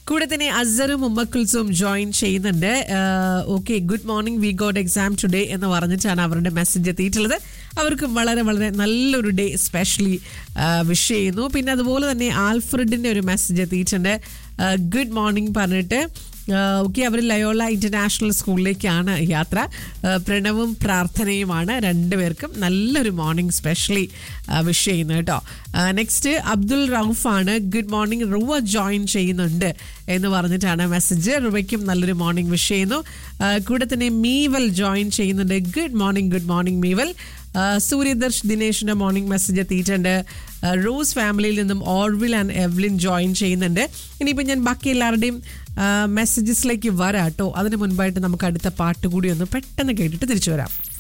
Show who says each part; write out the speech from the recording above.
Speaker 1: കൂടെ തന്നെ അസറും ഉമ്മക്കുൽസും ജോയിൻ ചെയ്യുന്നുണ്ട് okay good morning we got exam today എന്ന് പറഞ്ഞിട്ടാണ് അവരുടെ മെസ്സേജ് എത്തിയിട്ടുള്ളത് അവർക്ക് വളരെ വളരെ നല്ലൊരു ഡേ സ്പെഷ്യലി വിഷ് ചെയ്യുന്നു പിന്നെ അതുപോലെ തന്നെ ആൽഫ്രഡിന്റെ ഒരു മെസ്സേജ് എത്തിയിട്ടുണ്ട് ഗുഡ് മോർണിംഗ് പറഞ്ഞിട്ട് ഓക്കെ അവർ ലയോള ഇന്റർനാഷണൽ സ്കൂളിലേക്കാണ് യാത്ര ആ, പ്രണവും പ്രാർത്ഥനയുമാണ് രണ്ടുപേർക്കും നല്ലൊരു മോർണിംഗ് സ്പെഷ്യലി വിഷ് ചെയ്യുന്നു കേട്ടോ നെക്സ്റ്റ് അബ്ദുൾ റൌഫാണ് ഗുഡ് മോർണിംഗ് റുവ ജോയിൻ ചെയ്യുന്നുണ്ട് എന്ന് പറഞ്ഞിട്ടാണ് മെസ്സേജ് റുവയ്ക്കും നല്ലൊരു മോർണിംഗ് വിഷ് ചെയ്യുന്നു ആ, കൂടെ തന്നെ മീവൽ ജോയിൻ ചെയ്യുന്നുണ്ട് good morning good morning Meeval ആ, സൂര്യദർശ് ദിനേശിന്റെ മോർണിംഗ് മെസ്സേജ് എത്തിയിട്ടുണ്ട് ആ, റോസ് ഫാമിലിയിൽ നിന്നും ഓർവിൽ ആൻഡ് എവ്ലിൻ ജോയിൻ ചെയ്യുന്നുണ്ട് ഇനിയിപ്പോൾ ഞാൻ ബാക്കി എല്ലാവരുടെയും മെസ്സേജസിലേക്ക് വരാം കേട്ടോ അതിന് മുൻപായിട്ട് നമുക്ക് അടുത്ത പാട്ട് കൂടി ഒന്ന് പെട്ടെന്ന് കേട്ടിട്ട് തിരിച്ചു വരാം